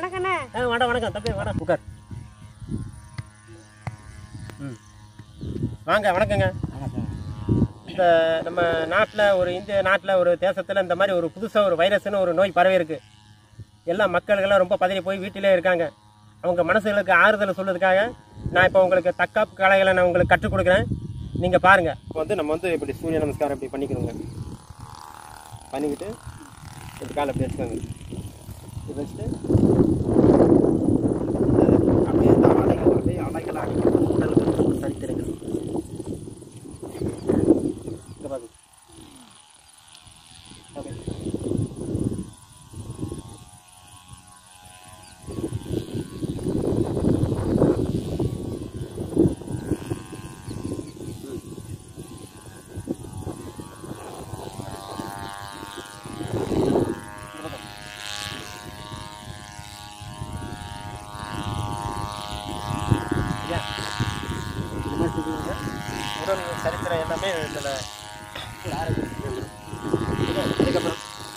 வணக்கண்ணே ஆ வாடா வணக்கம் தம்பி வாடா உட்கார் ம் வாங்க வணக்கங்க இந்த நம்ம நாட்டில் ஒரு இந்திய நாட்டில் ஒரு தேசத்தில் இந்த மாதிரி ஒரு புதுசாக ஒரு வைரஸ்னு ஒரு நோய் பரவி இருக்கு எல்லா மக்கள்கள்லாம் ரொம்ப பதறி போய் வீட்டிலே இருக்காங்க அவங்க மனசுகளுக்கு ஆறுதலை சொல்றதுக்காக நான் இப்போ உங்களுக்கு தற்காப்பு கலைகளை நான் உங்களுக்கு கற்றுக் கொடுக்குறேன் நீங்கள் பாருங்கள் இப்போ வந்து நம்ம வந்து இப்படி சூரிய நமஸ்காரம் இப்படி பண்ணிக்கணுங்க பண்ணிக்கிட்டு இப்படி காலை இப்படி வச்சுக்கோங்க இப்படி வச்சுட்டு அப்படியே இந்த அலைகள் அப்படியே அலைகளாக உடலுக்கு சரித்திருங்க இங்க பாருங்க அப்படியே. ஐயா, இந்த மாதிரி செஞ்சீங்கன்னா உடல் சரித்திரம் எல்லாமே இதில் ஆரம்பிச்சு அதுக்கப்புறம்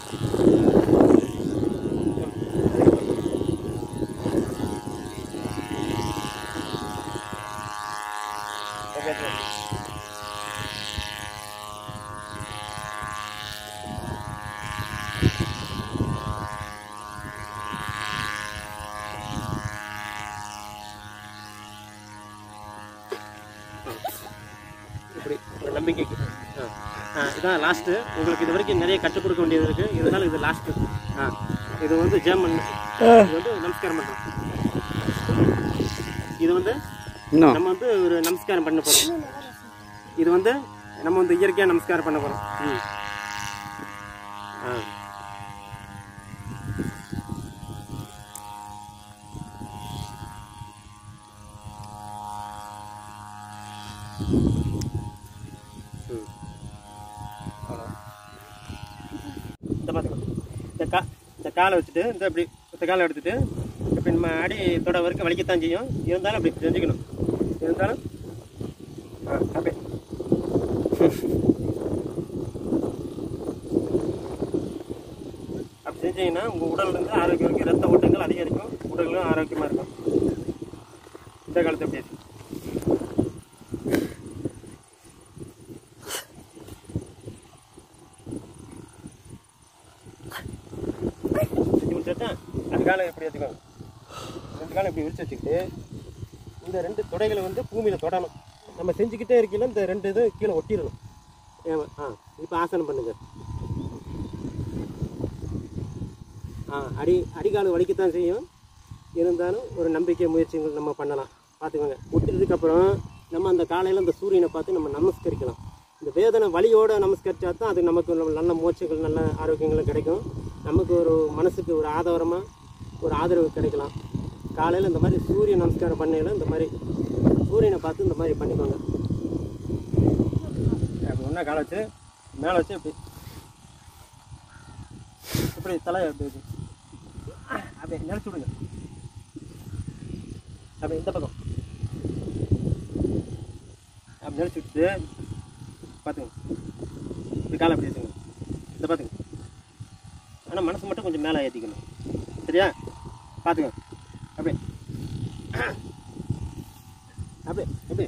ஓகே, ஓகே. இப்படி ஒரு நம்பிக்கைக்கு ஆ. ஆ, இதான் லாஸ்ட்டு உங்களுக்கு இது வரைக்கும் நிறைய கற்றுக் கொடுக்க வேண்டியது இருக்குது இருந்தாலும் இது லாஸ்ட்டு ஆ இது வந்து ஜெர்மன் இது வந்து நமஸ்காரம் பண்ணுறோம் இது வந்து இன்னும் நம்ம வந்து ஒரு நமஸ்காரம் பண்ண போகிறோம் இது வந்து நம்ம வந்து இயற்கையாக நமஸ்காரம் பண்ண போகிறோம் ம் ஆ ம் அவ்வளோ இந்த பார்த்துக்கோ இந்த கா இந்த காலை வச்சுட்டு இந்த இப்படி இந்த காலை எடுத்துட்டு இப்படி நம்ம அடி தொட வரைக்கும் வலிக்கத்தான் செய்யும் இருந்தாலும் அப்படி செஞ்சுக்கணும் இருந்தாலும் ஆ அப்படியே அப்படி செஞ்சீங்கன்னா உங்கள் உடல்ல இருந்து ஆரோக்கியம் இருக்கும் ரத்த ஓட்டங்கள் அதிகரிக்கும் உடலும் ஆரோக்கியமாக இருக்கும் இந்த காலத்தை எப்படி இருக்கு? செஞ்சு முடிச்சாச்சா அந்த காலம் எப்படி வச்சுக்கோங்க ரெண்டு காலம் இப்படி விரிச்சு வச்சுக்கிட்டு இந்த ரெண்டு தொடைகளை வந்து பூமியில் தொடணும் நம்ம செஞ்சுக்கிட்டே இருக்கையில இந்த ரெண்டு இது கீழே ஒட்டிடணும் ஏமா ஆ இப்போ ஆசனம் பண்ணுங்க ஆ அடி அடிகால் வலிக்கத்தான் செய்யும் இருந்தாலும் ஒரு நம்பிக்கை முயற்சிகள் நம்ம பண்ணலாம் பார்த்துக்கோங்க ஒட்டினதுக்கப்புறம் நம்ம அந்த காலையில் அந்த சூரியனை பார்த்து நம்ம நமஸ்கரிக்கலாம் இந்த வேதனை வலியோட நமஸ்கரிச்சா தான் அது நமக்கு நல்ல- நல்ல மோட்சங்கள் நல்ல ஆரோக்கியங்களும் கிடைக்கும் நமக்கு ஒரு மனசுக்கு ஒரு ஆதாரமாக ஒரு ஆதரவு கிடைக்கலாம் காலையில் இந்த மாதிரி சூரிய நமஸ்காரம் பண்ணையில் இந்த மாதிரி சூரியனை பார்த்து இந்த மாதிரி பண்ணிக்கோங்க அப்படி ஒன்றா காலை வச்சு மேலே வச்சு இப்படி இப்படி தலை அப்படி வச்சு அப்படியே நினச்சி விடுங்க அப்படி இந்த பக்கம் அப்படி நினச்சி விட்டு பார்த்துங்க இப்படி காலை அப்படி வச்சுங்க இந்த பார்த்துங்க ஆனால் மனசு மட்டும் கொஞ்சம் மேலே ஏற்றிக்கணும் சரியா பார்த்துங்க அப்படியே அப்படியே அப்படியே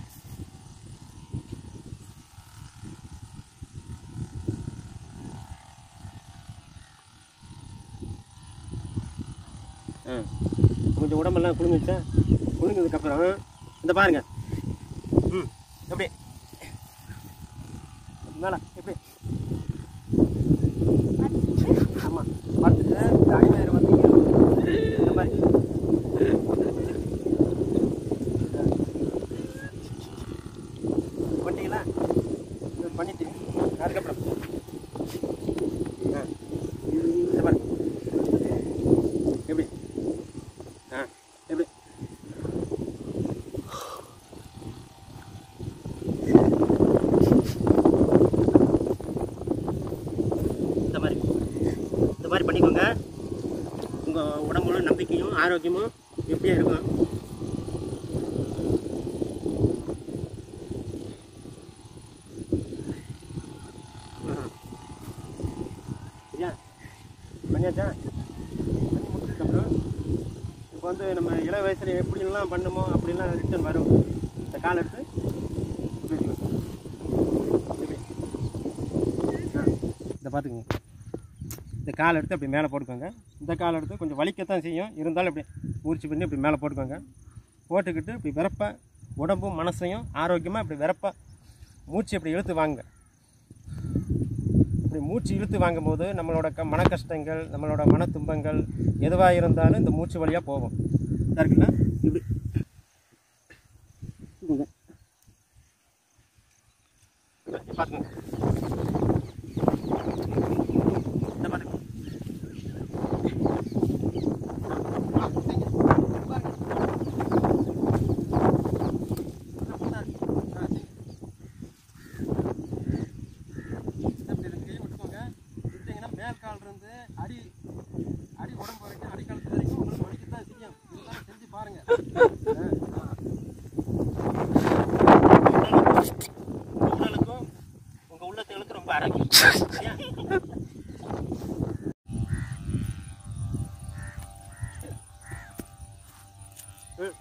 ஆ கொஞ்சம் உடம்பெல்லாம் குளிங்குச்சா குளிங்கதுக்கப்புறம் இந்த பாருங்க ம் எப்படி மேலே எப்படி ஆமாம் பார்த்துட்டு இந்த அடிவயிறு வந்து இங்க இருக்கும். இந்த மாதிரி பண்ணிட்டீங்களா இது பண்ணிட்டு அதுக்கப்புறம் ஆ இந்த பாருங்க எப்படி ஆ எப்படி இந்த மாதிரி இந்த மாதிரி பண்ணிக்கோங்க உங்கள் உடம்போட நம்பிக்கையும் ஆரோக்கியமும் எப்படியா இருக்கும் ஆ. சரியா பண்ணியாச்சா பண்ணி முடிச்சு அதுக்கப்புறம் இப்போ வந்து நம்ம இள வயசில் எப்படிலாம் பண்ணுமோ அப்படிலாம் ரிட்டர்ன் வரும் இந்த கால் எடுத்து இப்படி வச்சுக்கோங்க. இப்படி. ஆ, இதை பார்த்துக்குங்க இந்த கால் எடுத்து அப்படி மேலே போட்டுக்கோங்க இந்த கால் எடுத்து கொஞ்சம் வலிக்கத்தான் செய்யும் இருந்தாலும் இப்படி மூர்ச்சி பண்ணி இப்படி மேலே போட்டுக்கோங்க போட்டுக்கிட்டு இப்படி விறப்ப உடம்பும் மனசையும் ஆரோக்கியமாக இப்படி விறப்ப மூச்சு இப்படி இழுத்து வாங்க இப்படி மூச்சு இழுத்து வாங்கும்போது நம்மளோட க மன கஷ்டங்கள் நம்மளோட மன துன்பங்கள் எதுவாக இருந்தாலும் இந்த மூச்சு வழியாக போகும் இதா இருக்குல்ல இப்படி இங்க. இங்க பாத்துங்க இந்த பாருங்க மேல் கால் இருந்து அடி அடி உடம்பு வரைக்கும் அடிக்காலத்து வரைக்கும் உங்களுக்கு வலிக்கத்தான் செய்யும் இருந்தாலும் செஞ்சு பாருங்க ஆ, ஆ. உங்க உடலுக்கும் உங்க உள்ளத்துகளுக்கும் ரொம்ப ஆரோக்கியம் சரியா? ம்.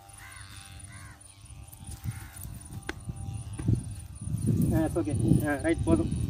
ஆ ஓகே ஆ ரைட் போதும்